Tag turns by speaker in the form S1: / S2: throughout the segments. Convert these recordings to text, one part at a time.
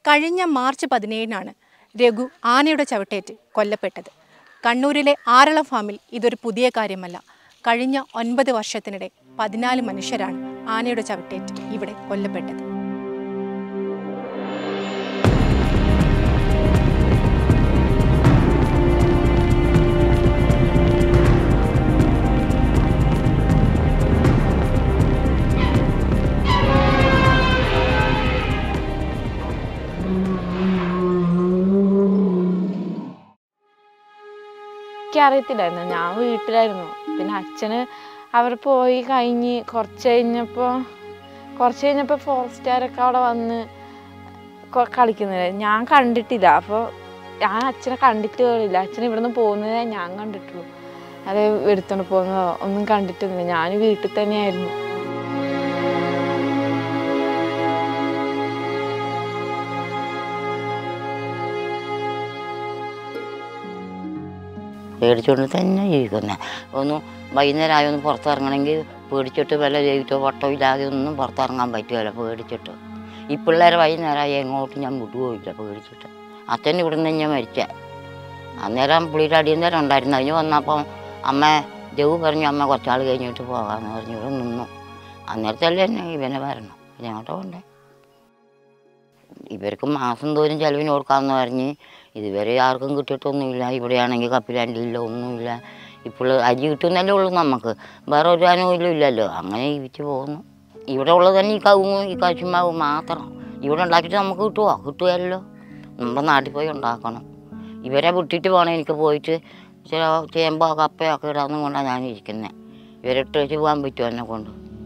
S1: കഴിഞ്ഞ മാർച്ച് പതിനേഴിനാണ് രഘു ആനയുടെ ചവിട്ടേറ്റ് കൊല്ലപ്പെട്ടത് കണ്ണൂരിലെ ആരള ഫാമിൽ ഇതൊരു പുതിയ കാര്യമല്ല കഴിഞ്ഞ ഒൻപത് വർഷത്തിനിടെ പതിനാല് മനുഷ്യരാണ് ആനയുടെ ചവിട്ടേറ്റ് ഇവിടെ കൊല്ലപ്പെട്ടത്
S2: എനിക്കറിയത്തില്ലായിരുന്നു ഞാൻ വീട്ടിലായിരുന്നു പിന്നെ അച്ഛന് അവർ പോയി കഴിഞ്ഞ് കുറച്ച് കഴിഞ്ഞപ്പോൾ കുറച്ച് കഴിഞ്ഞപ്പോൾ ഫോറസ്റ്റുകാരൊക്കെ അവിടെ വന്ന് കൊ- കളിക്കുന്നത് ഞാൻ കണ്ടിട്ടില്ല അപ്പോൾ ഞാൻ അച്ഛനെ കണ്ടിട്ട് പോലില്ല അച്ഛൻ ഇവിടുന്ന് പോകുന്നതേ ഞാൻ കണ്ടിട്ടുള്ളൂ അത് എടുത്തോണ്ട് പോകുന്നതോ ഒന്നും കണ്ടിട്ടൊന്നുമില്ല ഞാൻ വീട്ടിൽ തന്നെയായിരുന്നു
S3: പേടിച്ചുകൊണ്ട് തന്നെ ജീവിക്കുന്നത് ഒന്ന് വൈകുന്നേരമായി ഒന്ന് പുറത്തിറങ്ങണമെങ്കിൽ പേടിച്ചിട്ട് വല്ല ജയിച്ചോ വട്ടോ ഇല്ലാതെ ഒന്നും പുറത്തിറങ്ങാൻ പറ്റുകയില്ല പേടിച്ചിട്ട് ഈ പിള്ളേരെ വൈകുന്നേരമായി എങ്ങോട്ടും ഞാൻ വിട്ടുപോയില്ല പേടിച്ചിട്ട് അച്ഛൻ ഇവിടെ നിന്ന് ഞാൻ മരിച്ച അന്നേരം പുള്ളിയുടെ അടിയന്തരം ഉണ്ടായിരുന്നു അതിന് വന്നപ്പം അമ്മ ജവ് പറഞ്ഞു അമ്മ കുറച്ചാൾ കഴിഞ്ഞിട്ട് പോകാമെന്ന് പറഞ്ഞു ഇവിടെ നിന്നു അന്നേരത്തല്ലേ എന്നെ ഇവനെ വരണം ഞങ്ങോട്ട് പോണ്ടേ ഇവർക്ക് മാസം തോറും ചെലവിന് കൊടുക്കാമെന്ന് പറഞ്ഞ് ഇതുവരെ ആർക്കും കിട്ടിയിട്ടൊന്നുമില്ല ഇവിടെയാണെങ്കിൽ കപ്പിലാണ്ടില്ല ഒന്നുമില്ല ഇപ്പോൾ അരി കിട്ടുന്നല്ലേ ഉള്ളൂ നമുക്ക് വേറെ ഒരു ആനുകൂല്യം ഇല്ലല്ലോ അങ്ങനെ ജീവിച്ച് പോകുന്നു ഇവിടെ ഉള്ളത് തന്നെ ഈ കവുങ്ങും ഈ കശുമാവും മാത്രം ഇവിടെ ഉണ്ടാക്കിയിട്ട് നമുക്ക് കിട്ടുമോ കിട്ടുമല്ലോ നമ്മുടെ നാട്ടിൽ പോയി ഉണ്ടാക്കണം ഇവരെ വിട്ടിട്ട് പോകണം എനിക്ക് പോയിട്ട് ചില ചേമ്പോ കപ്പയോ ഒക്കെ ഇടാന്നും കൊണ്ടാണ് ഞാൻ ഇരിക്കുന്നത് ഇവരെ ഇട്ട് വെച്ച് പോകാൻ പറ്റുമോ എന്നെ കൊണ്ട്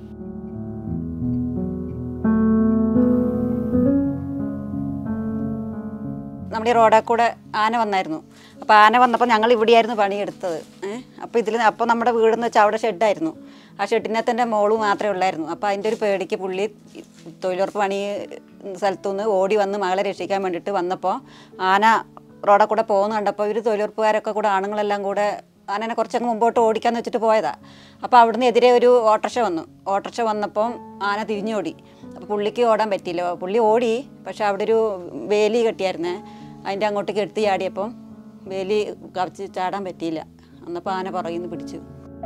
S4: നമ്മുടെ ഈ റോഡിൽ കൂടെ ആന വന്നായിരുന്നു അപ്പോൾ ആന വന്നപ്പോൾ ഞങ്ങൾ ഇവിടെയായിരുന്നു പണിയെടുത്തത് ഏഹ് അപ്പോൾ ഇതിൽ അപ്പോൾ നമ്മുടെ വീടെന്ന് വെച്ചാൽ അവിടെ ഷെഡായിരുന്നു ആ ഷെഡിനകത്തിൻ്റെ മോള് മാത്രമേ ഉള്ളായിരുന്നു അപ്പോൾ അതിൻ്റെ ഒരു പേടിക്ക് പുള്ളി തൊഴിലുറപ്പ് പണി സ്ഥലത്തുനിന്ന് ഓടി വന്ന് മകളെ രക്ഷിക്കാൻ വേണ്ടിയിട്ട് വന്നപ്പോൾ ആന റോഡിൽ കൂടെ പോകുന്ന കണ്ടപ്പോൾ ഇവർ തൊഴിലുറപ്പുകാരൊക്കെ കൂടെ ആണുങ്ങളെല്ലാം കൂടെ ആനനെ കുറച്ചങ്ങ് മുമ്പോട്ട് ഓടിക്കാന്ന് വെച്ചിട്ട് പോയതാ അപ്പോൾ അവിടുന്ന് എതിരെ ഒരു ഓട്ടർഷ വന്നു ഓട്ടർഷ വന്നപ്പം ആന തിരിഞ്ഞോടി അപ്പോൾ പുള്ളിക്ക് ഓടാൻ പറ്റിയില്ല പുള്ളി ഓടി പക്ഷെ അവിടെ ഒരു വേലി കെട്ടിയായിരുന്നേ അതിൻ്റെ അങ്ങോട്ടേക്ക് എടുത്ത് ചാടിയപ്പം വേലി കവച്ച് ചാടാൻ പറ്റിയില്ല അന്നപ്പോൾ ആന പുറകിൽ നിന്ന് പിടിച്ചു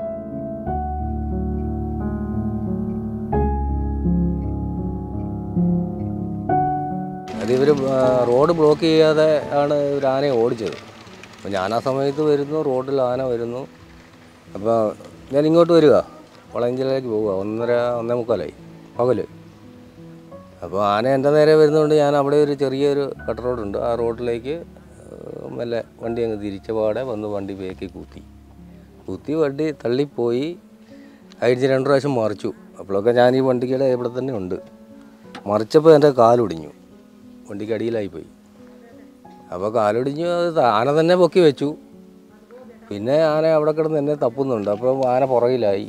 S5: അത് ഇവർ റോഡ് ബ്ലോക്ക് ചെയ്യാതെ ആണ് ഇവർ ആനയെ ഓടിച്ചത് അപ്പോൾ ഞാൻ ആ സമയത്ത് വരുന്നു റോഡിൽ ആന വരുന്നു അപ്പോൾ ഞാൻ ഇങ്ങോട്ട് വരിക വളയഞ്ചിലേക്ക് പോവുക ഒന്നര ഒന്നേ മുക്കാലായി പകല് അപ്പോൾ ആന എൻ്റെ നേരെ വരുന്നതുകൊണ്ട് ഞാൻ അവിടെ ഒരു ചെറിയൊരു കട്ട റോഡുണ്ട് ആ റോഡിലേക്ക് ഏഹ്, മെല്ലെ വണ്ടി അങ്ങ് തിരിച്ച പാടെ വന്ന് വണ്ടി ബേക്കി കൂത്തി കുത്തി വണ്ടി തള്ളിപ്പോയി അഴിച്ച് രണ്ട് പ്രാവശ്യം മറിച്ചു അപ്പോഴൊക്കെ ഞാൻ ഈ വണ്ടിയുടെ ഇവിടെ തന്നെ ഉണ്ട് മറിച്ചപ്പോൾ എൻ്റെ കാലൊടിഞ്ഞു വണ്ടിക്ക് അടിയിലായിപ്പോയി അപ്പോൾ കാലൊടിഞ്ഞു അത് ത- ആന തന്നെ പൊക്കി വെച്ചു പിന്നെ ആന അവിടെ കിടന്ന് എന്നെ തപ്പുന്നുണ്ട് അപ്പോൾ ആന പുറകിലായി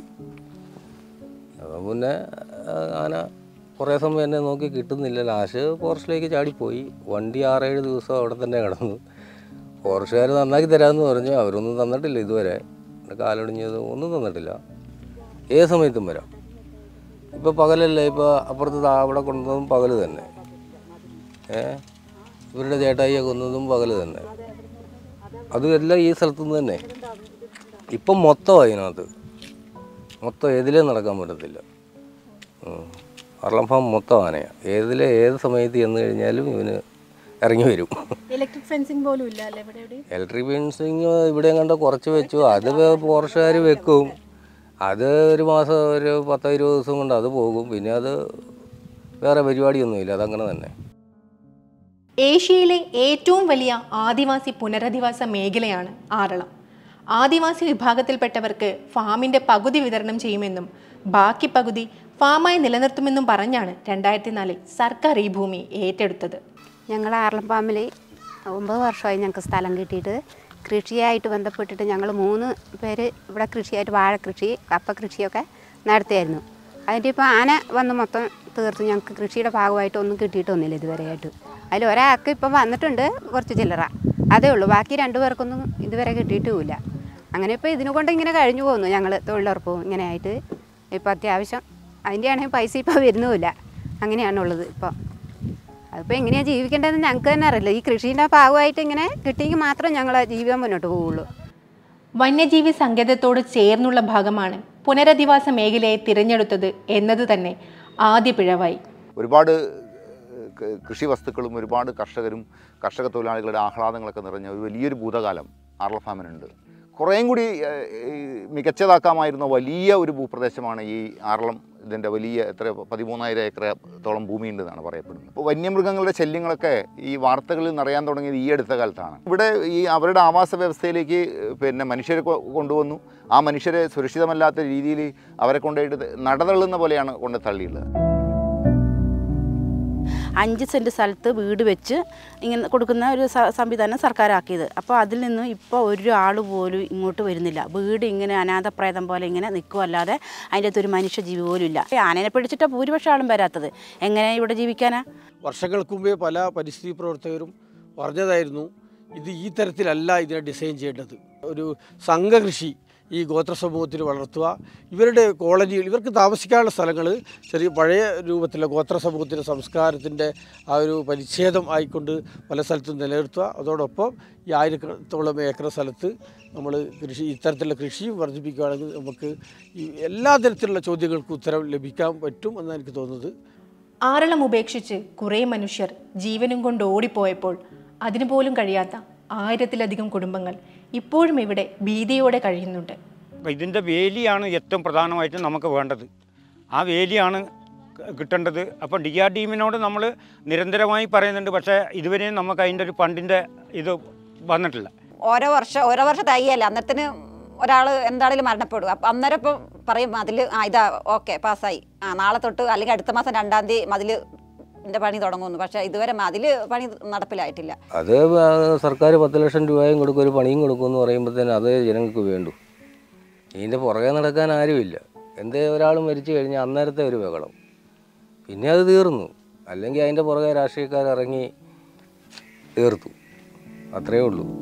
S5: അപ്പോൾ പിന്നെ ആ, ആന കുറേ സമയം എന്നെ നോക്കി കിട്ടുന്നില്ല ലാസ്റ്റ് ഫോറസ്റ്റിലേക്ക് ചാടിപ്പോയി വണ്ടി ആറേഴ് ദിവസം അവിടെ തന്നെ കിടന്നു ഫോറസ്റ്റുകാർ നന്നാക്കി തരാമെന്ന് പറഞ്ഞു അവരൊന്നും തന്നിട്ടില്ല ഇതുവരെ എൻ്റെ കാലൊടിഞ്ഞത് ഒന്നും തന്നിട്ടില്ല ഏത് സമയത്തും വരാം ഇപ്പോൾ പകലല്ലേ ഇപ്പോൾ അപ്പുറത്ത് ദാ അവിടെ കൊണ്ടുവന്നതും പകൽ തന്നെ ഏ ഇവരുടെ ചേട്ടായിയെ കൊന്നതും പകൽ തന്നെ അതുമെല്ലാം ഈ സ്ഥലത്തു നിന്ന് തന്നെ ഇപ്പം മൊത്തം അതിനകത്ത് മൊത്തം ഏതിലേ നടക്കാൻ പറ്റത്തില്ല ഉം. അർളം ഫാം മൊത്തം ആനയാണ് ഏതിലെ ഏത് സമയത്ത് ചെന്ന് കഴിഞ്ഞാലും ഇവന് ഇറങ്ങി വരും
S1: ഇലക്ട്രിക് ഫെൻസിങ് പോലും ഇല്ല അല്ലേ ഇവിടെ എവിടെയും?
S5: ഇലക്ട്രിക് ഫെൻസിങ് ഇവിടെ കണ്ട കുറച്ച് വെച്ചു അത് പോർഷുകാർ വെക്കും അത് ഒരു മാസം ഒരു പത്തോ ഇരുപത് ദിവസം കൊണ്ട് അത് പോകും പിന്നെ അത് വേറെ പരിപാടിയൊന്നുമില്ല അതങ്ങനെ തന്നെ
S1: ഏഷ്യയിലെ ഏറ്റവും വലിയ ആദിവാസി പുനരധിവാസ മേഖലയാണ് ആറളം ആദിവാസി വിഭാഗത്തിൽപ്പെട്ടവർക്ക് ഫാമിന്റെ പകുതി വിതരണം ചെയ്യുമെന്നും ബാക്കി പകുതി ഫാമായി നിലനിർത്തുമെന്നും പറഞ്ഞാണ് രണ്ടായിരത്തി നാലിൽ സർക്കാർ ഈ ഭൂമി ഏറ്റെടുത്തത്
S6: ഞങ്ങൾ ആർളം ഫാമിൽ ഒമ്പത് വർഷമായി ഞങ്ങൾക്ക് സ്ഥലം കിട്ടിയിട്ട് കൃഷിയായിട്ട് ബന്ധപ്പെട്ടിട്ട് ഞങ്ങൾ മൂന്ന് പേര് ഇവിടെ കൃഷിയായിട്ട് വാഴ കൃഷി കപ്പ കൃഷിയൊക്കെ നടത്തിയായിരുന്നു അതിൻ്റെ ഇപ്പോൾ ആന വന്ന് മൊത്തം തീർത്ത് ഞങ്ങൾക്ക് കൃഷിയുടെ ഭാഗമായിട്ട് ഒന്നും കിട്ടിയിട്ടൊന്നുമില്ല ഇതുവരെയായിട്ട് അതിൽ ഒരാൾക്ക് ഇപ്പം വന്നിട്ടുണ്ട് കുറച്ച് ചില്ലറ അതേ ഉള്ളൂ ബാക്കി രണ്ടു പേർക്കൊന്നും ഇതുവരെ കിട്ടിയിട്ടുമില്ല അങ്ങനെ ഇപ്പോൾ ഇതിനെ കൊണ്ട് ഇങ്ങനെ കഴിഞ്ഞു പോകുന്നു ഞങ്ങൾ തൊഴിലുറപ്പും ഇങ്ങനെയായിട്ട് ഇപ്പോൾ അത്യാവശ്യം അതിൻ്റെ ആണെങ്കിൽ പൈസ ഇപ്പോൾ വരുന്നുമില്ല അങ്ങനെയാണുള്ളത് ഇപ്പം അതിപ്പോൾ എങ്ങനെയാണ് ജീവിക്കേണ്ടതെന്ന് ഞങ്ങൾക്ക് തന്നെ അറിയില്ല ഈ കൃഷീൻ്റെ ഭാഗമായിട്ട് ഇങ്ങനെ കിട്ടിയെങ്കിൽ മാത്രം ഞങ്ങളെ ജീവിതം മുന്നോട്ട് പോവുള്ളൂ
S1: വന്യജീവി സങ്കേതത്തോട് ചേർന്നുള്ള ഭാഗമാണ് പുനരധിവാസ മേഖലയെ തിരഞ്ഞെടുത്തത് എന്നത് തന്നെ ആദ്യ പിഴവായി
S7: ഒരുപാട് ഏഹ്, ക- കൃഷി വസ്തുക്കളും ഒരുപാട് കർഷകരും കർഷക തൊഴിലാളികളുടെ ആഹ്ലാദങ്ങളൊക്കെ നിറഞ്ഞ ഒരു വലിയൊരു ഭൂതകാലം ആർല ഫാമിനുണ്ട് കുറേയും കൂടി ഏഹ്, ഈ മികച്ചതാക്കാമായിരുന്ന വലിയ ഒരു ഭൂപ്രദേശമാണ് ഈ ആറളം ഇതിൻ്റെ വലിയ എത്ര പതിമൂന്നായിരം ഏക്കറത്തോളം ഭൂമിയുണ്ടെന്നാണ് പറയപ്പെടുന്നത് അപ്പോൾ വന്യമൃഗങ്ങളുടെ ശല്യങ്ങളൊക്കെ ഈ വാർത്തകളിൽ നിറയാൻ തുടങ്ങിയത് ഈ അടുത്ത കാലത്താണ് ഇവിടെ ഈ അവരുടെ ആവാസ വ്യവസ്ഥയിലേക്ക് പിന്നെ മനുഷ്യരെ കൊ- കൊണ്ടുവന്നു ആ മനുഷ്യരെ സുരക്ഷിതമല്ലാത്ത രീതിയിൽ അവരെ കൊണ്ടുപോയിട്ട് നടതള്ളുന്ന പോലെയാണ് കൊണ്ട് തള്ളിയുള്ളത്
S8: അഞ്ച് സെൻറ്റ് സ്ഥലത്ത് വീട് വെച്ച് ഇങ്ങനെ കൊടുക്കുന്ന ഒരു സ- സംവിധാനം സർക്കാരാക്കിയത് അപ്പോൾ അതിൽ നിന്ന് ഇപ്പോൾ ഒരാൾ പോലും ഇങ്ങോട്ട് വരുന്നില്ല വീട് ഇങ്ങനെ അനാഥപ്രേതം പോലെ ഇങ്ങനെ നിൽക്കുമല്ലാതെ അതിൻ്റെ അകത്ത് ഒരു മനുഷ്യജീവി പോലും ഇല്ല ആനനെ പിടിച്ചിട്ടാണ് ഭൂരിപക്ഷം ആളും വരാത്തത് എങ്ങനെ ഇവിടെ ജീവിക്കാനാ
S9: വർഷങ്ങൾക്ക് മുമ്പേ പല പരിസ്ഥിതി പ്രവർത്തകരും പറഞ്ഞതായിരുന്നു ഇത് ഈ തരത്തിലല്ല ഇതിനെ ഡിസൈൻ ചെയ്യേണ്ടത് ഒരു സംഘകൃഷി ഈ ഗോത്ര സമൂഹത്തിൽ വളർത്തുക ഇവരുടെ കോളനികൾ ഇവർക്ക് താമസിക്കാനുള്ള സ്ഥലങ്ങൾ ചെറിയ പഴയ രൂപത്തിലുള്ള ഗോത്ര സമൂഹത്തിൻ്റെ സംസ്കാരത്തിൻ്റെ ആ ഒരു പരിച്ഛേദം ആയിക്കൊണ്ട് പല സ്ഥലത്തും നിലനിർത്തുക അതോടൊപ്പം ഈ ആയിരത്തോളം ഏക്കർ സ്ഥലത്ത് നമ്മൾ കൃഷി ഇത്തരത്തിലുള്ള കൃഷി വർദ്ധിപ്പിക്കുകയാണെങ്കിൽ നമുക്ക് ഈ എല്ലാ തരത്തിലുള്ള ചോദ്യങ്ങൾക്കും ഉത്തരം ലഭിക്കാൻ പറ്റും എന്നാണ് എനിക്ക് തോന്നുന്നത്
S1: ആറളം ഉപേക്ഷിച്ച് കുറേ മനുഷ്യർ ജീവനും കൊണ്ട് ഓടിപ്പോയപ്പോൾ അതിനു പോലും കഴിയാത്ത ആയിരത്തിലധികം കുടുംബങ്ങൾ ഇപ്പോഴും ഇവിടെ ഭീതിയോടെ കഴിയുന്നുണ്ട്
S10: അപ്പോൾ ഇതിൻ്റെ വേലിയാണ് ഏറ്റവും പ്രധാനമായിട്ടും നമുക്ക് വേണ്ടത് ആ വേലിയാണ് ക- കിട്ടേണ്ടത് അപ്പോൾ ഡി ആർ ടീമിനോട് നമ്മൾ നിരന്തരമായി പറയുന്നുണ്ട് പക്ഷേ ഇതുവരെയും നമുക്ക് അതിൻ്റെ ഒരു ഫണ്ടിൻ്റെ ഇത് വന്നിട്ടില്ല
S4: ഓരോ വർഷം ഓരോ വർഷം തയ്യല്ല അന്നത്തിന് ഒരാൾ എന്താണെങ്കിലും മരണപ്പെടും അപ്പം അന്നേരം ഇപ്പം പറയും മതിൽ ആ ഇതാ ഓക്കെ പാസ്സായി ആ നാളെ തൊട്ട് അല്ലെങ്കിൽ അടുത്ത മാസം രണ്ടാം തീയതി മതിൽ ൻ്റെ പണി തുടങ്ങുന്നു പക്ഷേ ഇതുവരെ മതിൽ പണി നടപ്പിലായിട്ടില്ല
S5: അത് ആ, സർക്കാർ പത്ത് ലക്ഷം രൂപയും കൊടുക്കും ഒരു പണിയും കൊടുക്കും എന്ന് പറയുമ്പോഴത്തേന് അത് ജനങ്ങൾക്ക് വേണ്ടു ഇതിൻ്റെ പുറകെ നടക്കാൻ ആരുമില്ല എന്തേ ഒരാൾ മരിച്ചു കഴിഞ്ഞാൽ അന്നേരത്തെ ഒരു ബഹളം പിന്നെ അത് തീർന്നു അല്ലെങ്കിൽ അതിൻ്റെ പുറകെ രാഷ്ട്രീയക്കാർ ഇറങ്ങി തീർത്തു അത്രയേ ഉള്ളൂ